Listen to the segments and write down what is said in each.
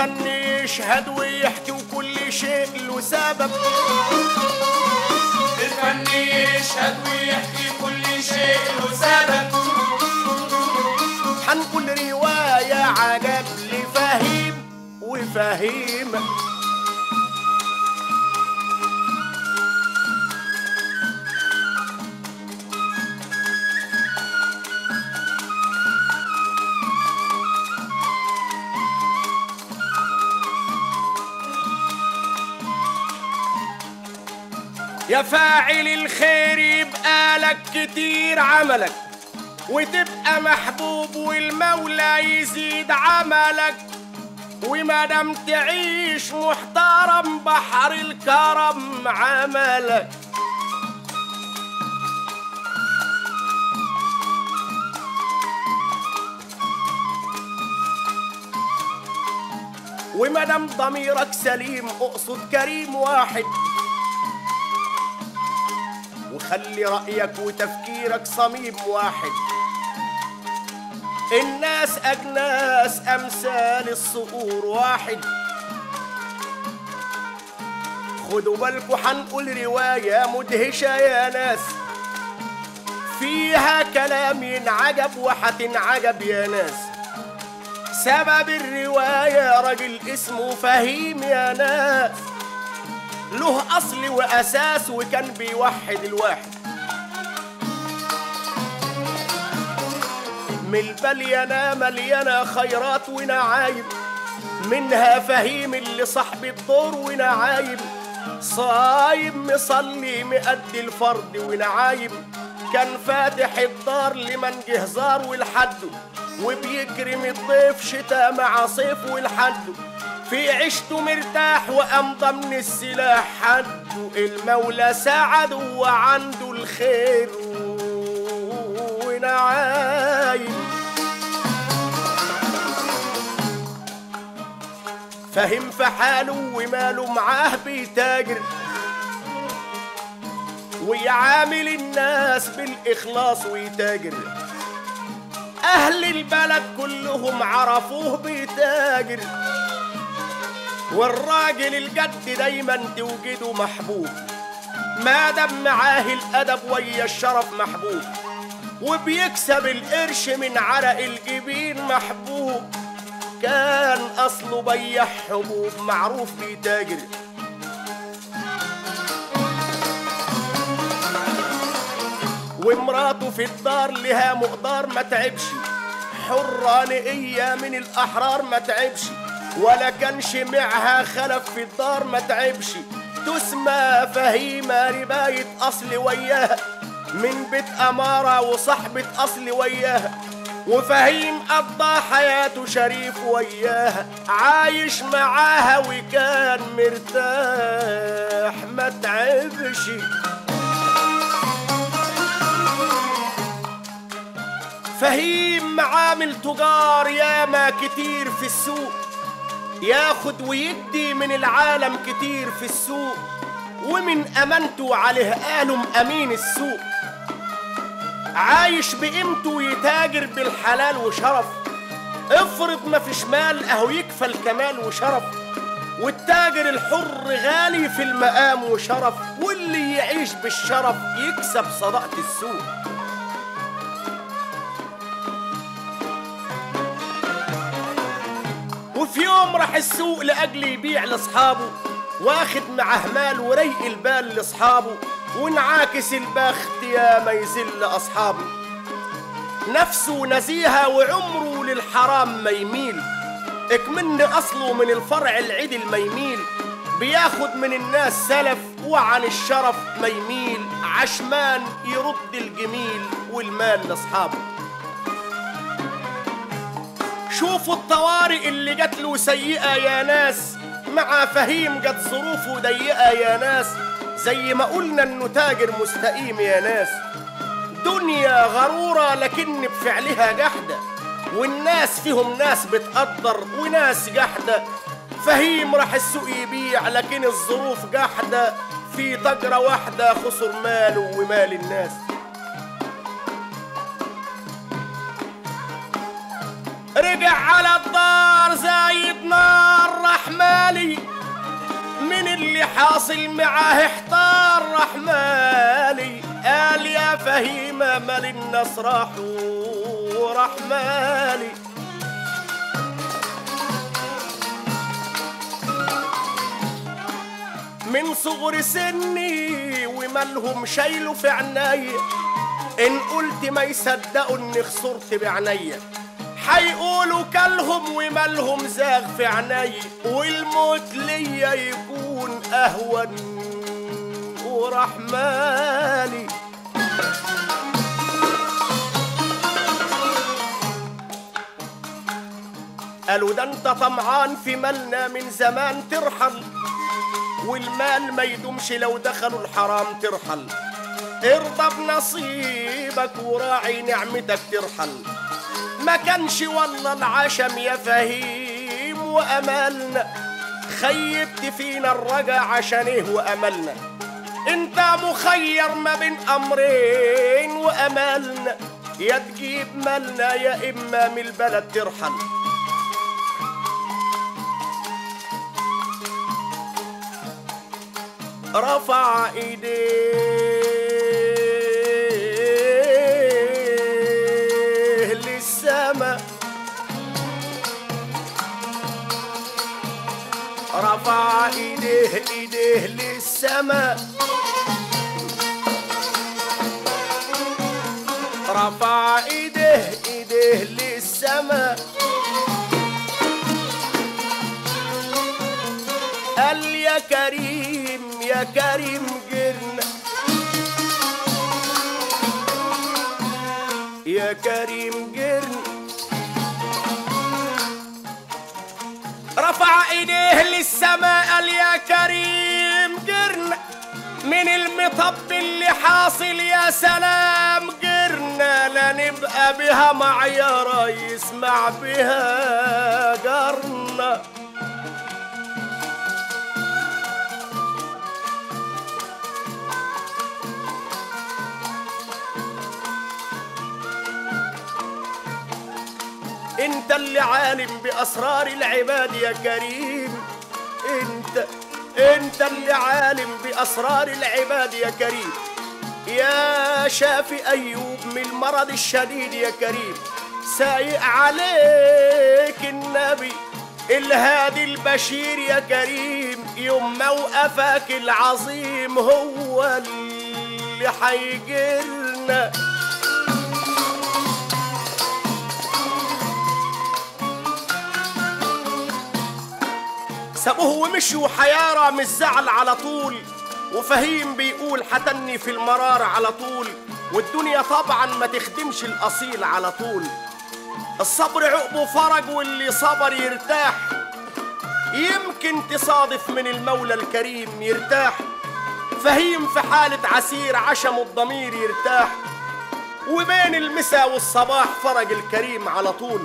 الفن يشهد ويحكي وكل شيء له سبب الفن يشهد ويحكي كل شيء له سبب حنقول رواية عجب لفهيم وفهيم يا فاعل الخير يبقى لك كتير عملك وتبقى محبوب والمولى يزيد عملك وما دام تعيش محترم بحر الكرم عملك وما دام ضميرك سليم اقصد كريم واحد وخلي رأيك وتفكيرك صميم واحد الناس أجناس أمثال الصقور واحد خدوا بالكوا حنقول رواية مدهشة يا ناس فيها كلام ينعجب وحتنعجب يا ناس سبب الرواية راجل اسمه فهيم يا ناس له أصل وأساس وكان بيوحد الواحد من البليانة مليانة خيرات ونعايم منها فهيم اللي صاحب الدور ونعايم صايم مصلي مأدي الفرد ونعايم كان فاتح الدار لمن جه زار والحده وبيكرم الضيف شتا مع صيف والحده في عيشته مرتاح وأمضى من السلاح حده المولى ساعده وعنده الخير ونعايم فهم في حاله وماله معاه بيتاجر ويعامل الناس بالإخلاص ويتاجر أهل البلد كلهم عرفوه بيتاجر والراجل الجد دايما توجده محبوب ما دام معاه الأدب ويا الشرف محبوب وبيكسب القرش من عرق الجبين محبوب كان أصله بيع حبوب معروف بيتاجر ومراته في الدار لها مقدار ما تعبش حرانية من الأحرار ما تعبش ولا كانش معها خلف في الدار ما تعبش تسمى فهيمة رباية أصل وياها من بيت أمارة وصحبة أصل وياها وفهيم قضى حياته شريف وياها عايش معاها وكان مرتاح ما تعبش فهيم معامل تجار ياما كتير في السوق ياخد ويدي من العالم كتير في السوق ومن امانته عليه قالوا امين السوق عايش بقيمته ويتاجر بالحلال وشرف افرض ما فيش مال اهو يكفى الكمال وشرف والتاجر الحر غالي في المقام وشرف واللي يعيش بالشرف يكسب صداقة السوق وفي يوم راح السوق لأجل يبيع لأصحابه واخد معاه مال وريق البال لأصحابه وانعاكس البخت يا ما يذل أصحابه نفسه نزيهة وعمره للحرام ما يميل اكمن أصله من الفرع العدل ما يميل بياخد من الناس سلف وعن الشرف ما يميل عشمان يرد الجميل والمال لأصحابه شوفوا الطوارئ اللي جات له سيئة يا ناس مع فهيم جت ظروفه ضيقة يا ناس زي ما قلنا انه تاجر مستقيم يا ناس دنيا غرورة لكن بفعلها جحدة والناس فيهم ناس بتقدر وناس جحدة فهيم راح السوق يبيع لكن الظروف جحدة في تجرة واحدة خسر ماله ومال الناس رجع على الدار زايد نار رحمالي من اللي حاصل معاه احتار رحمالي قال يا فهيمة مال الناس راحوا رحمالي من صغر سني ومالهم شايله في عناية ان قلت ما يصدقوا اني خسرت بعينيا حيقولوا كلهم ومالهم زاغ في عيني والموت ليا يكون اهون ورحمالي قالوا ده انت طمعان في مالنا من زمان ترحل والمال ما يدومش لو دخلوا الحرام ترحل ارضى بنصيبك وراعي نعمتك ترحل ما كانش والله العشم يا فهيم واملنا خيبت فينا الرجا عشان ايه واملنا انت مخير ما بين امرين واملنا يا تجيب مالنا يا اما من البلد ترحل رفع ايديه للسما رفع ايديه ايديه للسما رفع ايديه ايديه للسما قال يا كريم يا كريم جرنا يا كريم جرنا رفع ايديه للسماء قال يا كريم جرنا من المطب اللي حاصل يا سلام جرنا لا نبقى بها معيارة يسمع بها جرنا انت اللي عالم باسرار العباد يا كريم انت انت اللي عالم باسرار العباد يا كريم يا شافي ايوب من المرض الشديد يا كريم سايق عليك النبي الهادي البشير يا كريم يوم موقفك العظيم هو اللي حيجرنا سابوه ومشوا حيارى من الزعل على طول وفهيم بيقول حتني في المرار على طول والدنيا طبعا ما تخدمش الأصيل على طول الصبر عقبه فرج واللي صبر يرتاح يمكن تصادف من المولى الكريم يرتاح فهيم في حالة عسير عشم الضمير يرتاح وبين المساء والصباح فرج الكريم على طول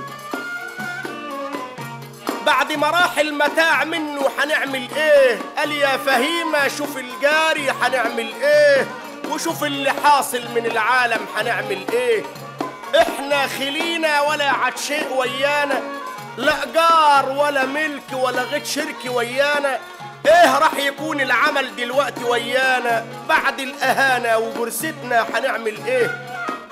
بعد ما راح المتاع منه حنعمل ايه قال يا فهيمة شوف الجاري حنعمل ايه وشوف اللي حاصل من العالم حنعمل ايه احنا خلينا ولا عاد شيء ويانا لا جار ولا ملك ولا غير شرك ويانا ايه راح يكون العمل دلوقتي ويانا بعد الاهانة وجرستنا حنعمل ايه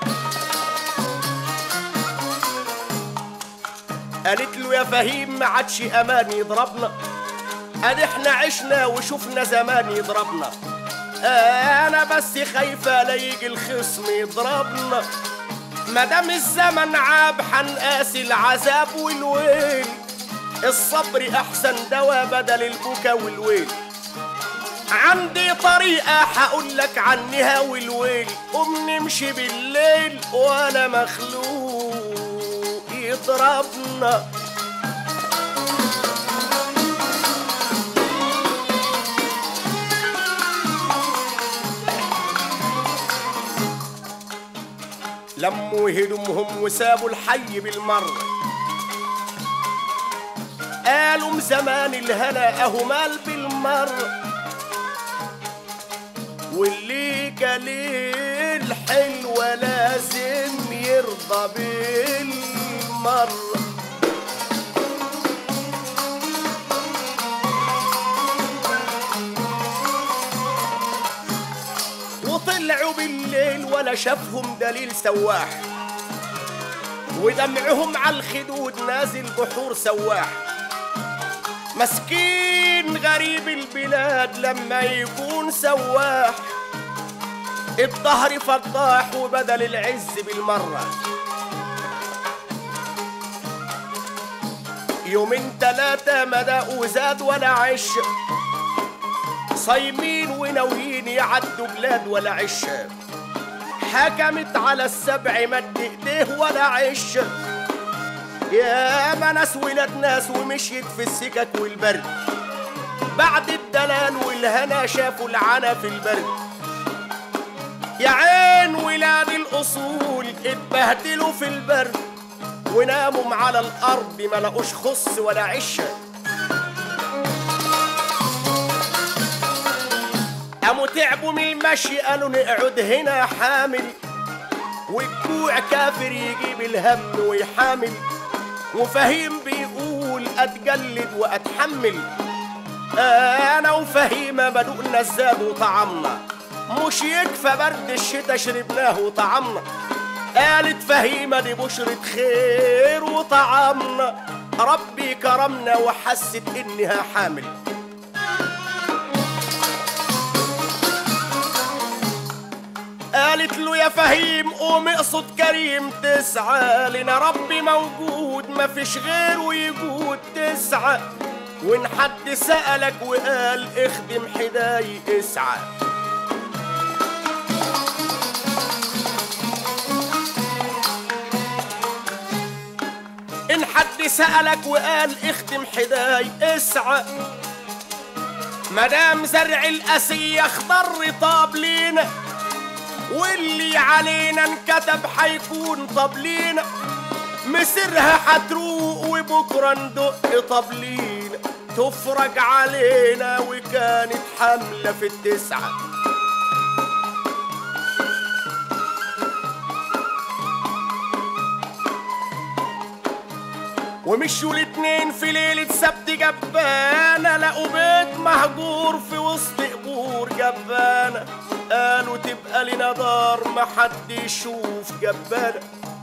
قالت له يا فهيم ما عادش امان يضربنا قال احنا عشنا وشفنا زمان يضربنا انا بس خايفه لا يجي الخصم يضربنا مادام الزمن عاب حنقاسي العذاب والويل الصبر احسن دوا بدل البكا والويل عندي طريقة حقول لك عنها والويل قوم نمشي بالليل ولا مخلوق يضربنا لموا هدومهم وسابوا الحي بالمرة قالوا من زمان الهنا اهو مال بالمرة واللي كليل حلوة لازم يرضى بالمرة الليل ولا شافهم دليل سواح ودمعهم على الخدود نازل بحور سواح مسكين غريب البلاد لما يكون سواح الظهر فضاح وبدل العز بالمرة يومين تلاتة مدى وزاد ولا عش صايمين وناويين يعدوا بلاد ولا عش حكمت على السبع مد ايديه ولا عش يا ما ناس ولاد ناس ومشيت في السكك والبرد بعد الدلال والهنا شافوا العنا في البرد يا عين ولاد الاصول اتبهدلوا في البرد وناموا على الارض ما لقوش خص ولا عشه قاموا تعبوا من المشي قالوا نقعد هنا حامل والجوع كافر يجيب الهم ويحامل وفهيم بيقول اتجلد واتحمل انا وفهيمه بدوقنا الزاد وطعمنا مش يكفى برد الشتا شربناه وطعمنا قالت فهيمه دي بشرة خير وطعمنا ربي كرمنا وحست انها حامل قالت له يا فهيم قوم اقصد كريم تسعى لنا ربي موجود ما فيش غيره يجود تسعى وان حد سألك وقال اخدم حداي اسعى ان حد سألك وقال اخدم حداي اسعى مدام زرع القاسية اخضر طاب لينا واللي علينا انكتب حيكون طبلينا مسرها حتروق وبكرة ندق طبلينا تفرج علينا وكانت حملة في التسعة ومشوا الاتنين في ليلة سبت جبانة لقوا بيت مهجور في وسط قبور جبانة قالوا تبقى لنا دار ما حد يشوف جبانة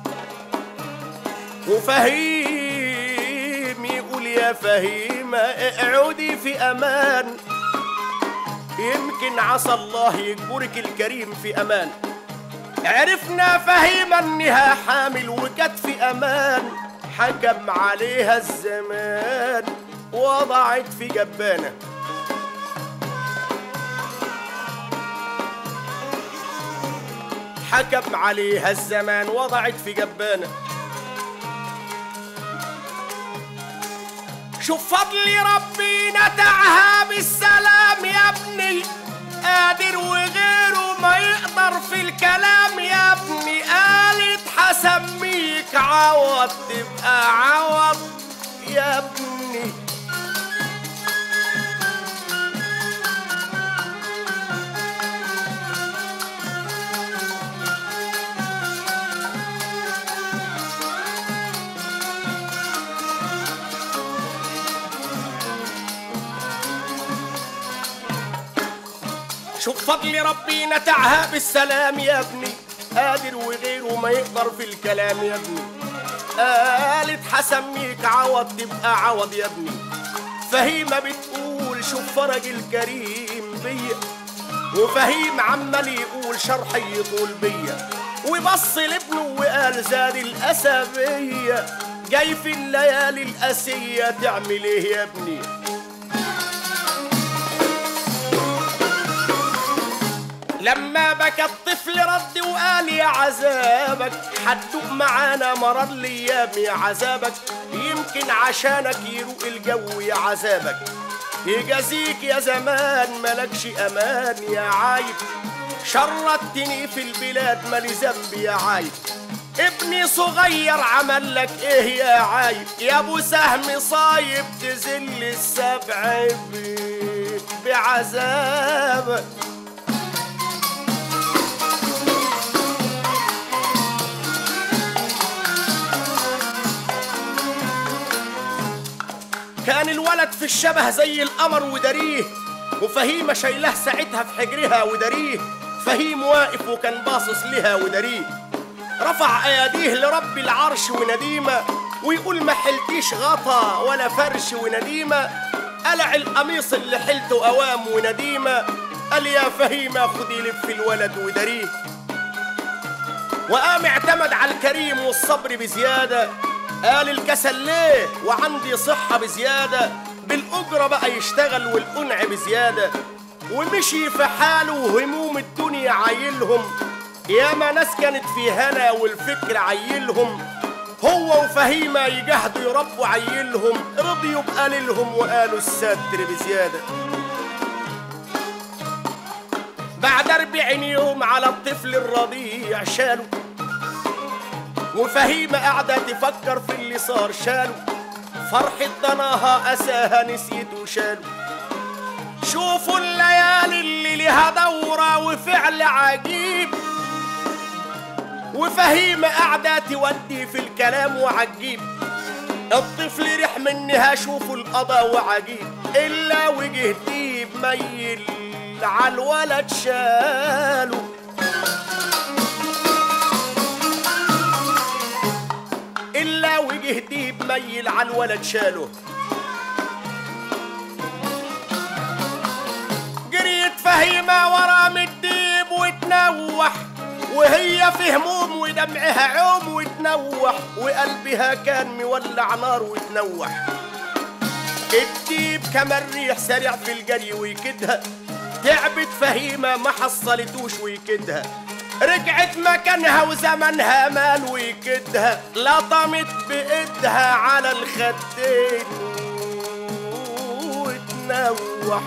وفهيم يقول يا فهيمة اقعدي في أمان يمكن عسى الله يجبرك الكريم في أمان عرفنا فهيمة انها حامل وكانت في أمان حكم عليها الزمان وضعت في جبانه حكم عليها الزمان وضعت في جبانة شوف فضل ربي نتعها بالسلام يا ابني قادر وغيره ما يقدر في الكلام يا ابني قالت حسميك عوض تبقى عوض يا ابني شوف فضل ربي نتعها بالسلام يا ابني قادر وغيره ما يقدر في الكلام يا ابني قالت حسميك عوض تبقى عوض يا ابني فهيمة بتقول شوف فرج الكريم بيا وفهيم عمال يقول شرحي يطول بيا وبص لابنه وقال زاد الأسبية جاي في الليالي الأسية تعمل ايه يا ابني لما بكى الطفل رد وقال يا عذابك حدوق معانا مرار الايام يا عذابك يمكن عشانك يروق الجو يا عذابك يجازيك يا زمان ملكش امان يا عايب شردتني في البلاد مالي ذنب يا عايب ابني صغير عمل لك ايه يا عايب يا ابو سهم صايب تزل السبع ب- بعذابك كان الولد في الشبه زي القمر وداريه وفهيمة شايلاه ساعتها في حجرها وداريه فهيم واقف وكان باصص لها ودريه رفع اياديه لرب العرش ونديمه ويقول ما حلتيش غطا ولا فرش ونديمه قلع القميص اللي حلته اوام ونديمه قال يا فهيمه خدي لف الولد ودريه وقام اعتمد على الكريم والصبر بزياده قال الكسل ليه وعندي صحه بزياده بالاجره بقى يشتغل والقنع بزياده ومشي في حاله وهموم الدنيا عايلهم ياما ناس كانت في هنا والفكر عيلهم هو وفهيمة يجهدوا يربوا عيلهم رضيوا بقليلهم وقالوا الستر بزيادة بعد أربعين يوم على الطفل الرضيع شالوا وفهيمة قاعدة تفكر في اللي صار شالوا فرحة ضناها أساها نسيت وشالوا شوفوا الليالي اللي لها دورة وفعل عجيب وفهيمة قاعدة تودي في الكلام وعجيب الطفل ريح منها شوفوا القضا وعجيب إلا وجه ديب ميل عالولد شاله إلا وجه ديب ميل عالولد شاله جريت فهيمة ورا من الديب وتنوح وهي في هموم ودمعها عوم وتنوح وقلبها كان مولع نار وتنوح الديب كمان ريح سريع في الجري ويكدها تعبت فهيمة ما حصلتوش ويكدها رجعت مكانها وزمنها مال ويكدها لطمت بإيدها على الخدين وتنوح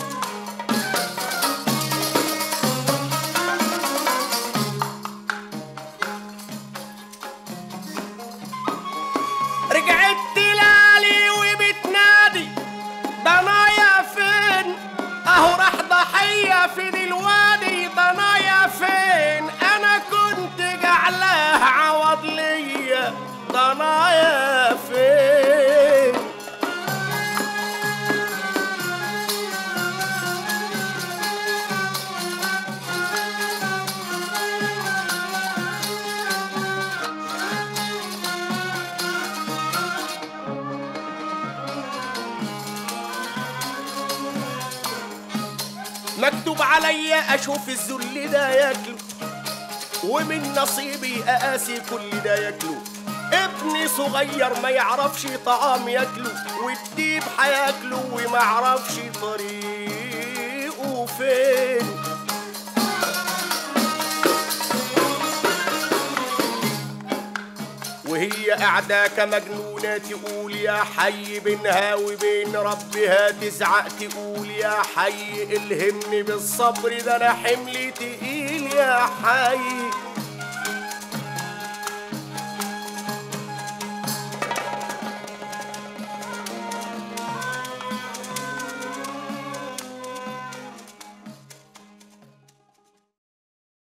رجعت تلالي وبتنادي ضنايا فين اهو راح ضحية في دي الوادي ضنايا فين انا كنت جعلاه عوض ليا ضنايا فين مكتوب عليا اشوف الذل ده ياكله ومن نصيبي اقاسي كل ده ياكله ابني صغير ما يعرفش طعام ياكله والديب هياكله وما يعرفش طريقه فين وهي قاعدة كمجنونة تقول يا حي بينها وبين ربها تزعق تقول يا حي الهمني بالصبر ده انا حملي تقيل يا حي